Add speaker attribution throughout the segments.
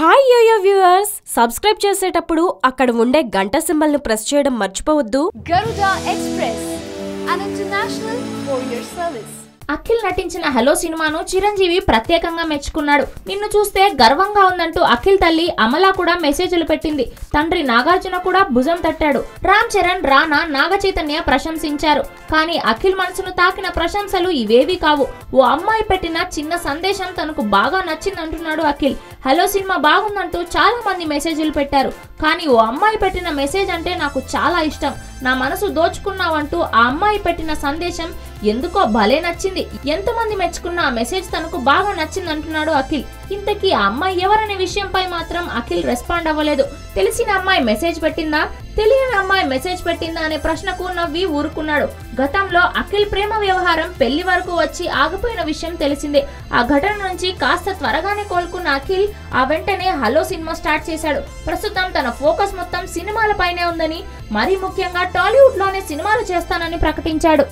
Speaker 1: Hi yo-yo viewers subscribe చేసేటప్పుడు అక్కడ ఉండే గంట సింబల్ ను ప్రెస్ చేయడం మర్చిపోవద్దు
Speaker 2: Garuda Express, an international courier service.
Speaker 3: Akhil నటించిన హలో సినిమాను చిరంజీవి ప్రత్యేకంగా మెచ్చుకున్నాడు నిన్ను చూస్తే గర్వంగా ఉందంటూ అఖిల్ తల్లి అమల కూడా మెసేజ్లు పెట్టింది తండ్రి నాగార్జున కూడా భుజం తట్టాడు రామ్ చరణ్ రానా నాగ చైతన్య ప్రశంసించారు కానీ అఖిల్ మనసును తాకిన ప్రశంసలు ఇవేవి కావు ఓ అమ్మాయి పెట్టిన చిన్న సందేశం తనకు బాగా నచ్చిందంటున్నాడు అఖిల్ హలో సినిమా బాగుందంటూ చాలా మంది మెసేజ్లు పెట్టారు కానీ ఓ అమ్మాయి పెట్టిన మెసేజ్ అంటే నాకు చాలా ఇష్టం నా మనసు దోచుకున్నావంటూ ఆ అమ్మాయి పెట్టిన సందేశం ఎందుకో భలే నచ్చింది ఎంతమంది మెచ్చుకున్న ఆ మెసేజ్ తనకు బాగా నచ్చింది అంటున్నాడు అఖిల్ ఇంతకీ ఆ అమ్మాయి ఎవరనే విషయంపై మాత్రం అఖిల్ రెస్పాండ్ అవ్వలేదు తెలిసిన అమ్మాయి మెసేజ్ పెట్టిందా తెలియని అమ్మాయి మెసేజ్ పెట్టిందా అనే ప్రశ్నకు నవ్వి ఊరుకున్నాడు గతంలో అఖిల్ ప్రేమ వ్యవహారం పెళ్లి వరకు వచ్చి ఆగిపోయిన విషయం తెలిసిందే ఆ ఘటన నుంచి కాస్త త్వరగానే కోలుకున్న అఖిల్ ఆ వెంటనే హలో సినిమా స్టార్ట్ చేశాడు ప్రస్తుతం తన ఫోకస్ మొత్తం సినిమాలపైనే ఉందని మరీ ముఖ్యంగా టాలీవుడ్ లోనే సినిమాలు చేస్తానని ప్రకటించాడు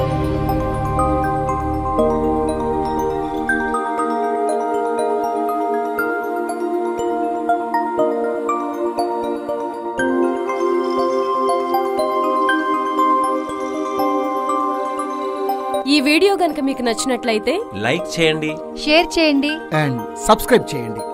Speaker 1: ఈ వీడియో గనుక మీకు నచ్చినట్లయితే
Speaker 4: లైక్ చేయండి
Speaker 2: షేర్ చేయండి
Speaker 5: అండ్ సబ్స్క్రైబ్ చేయండి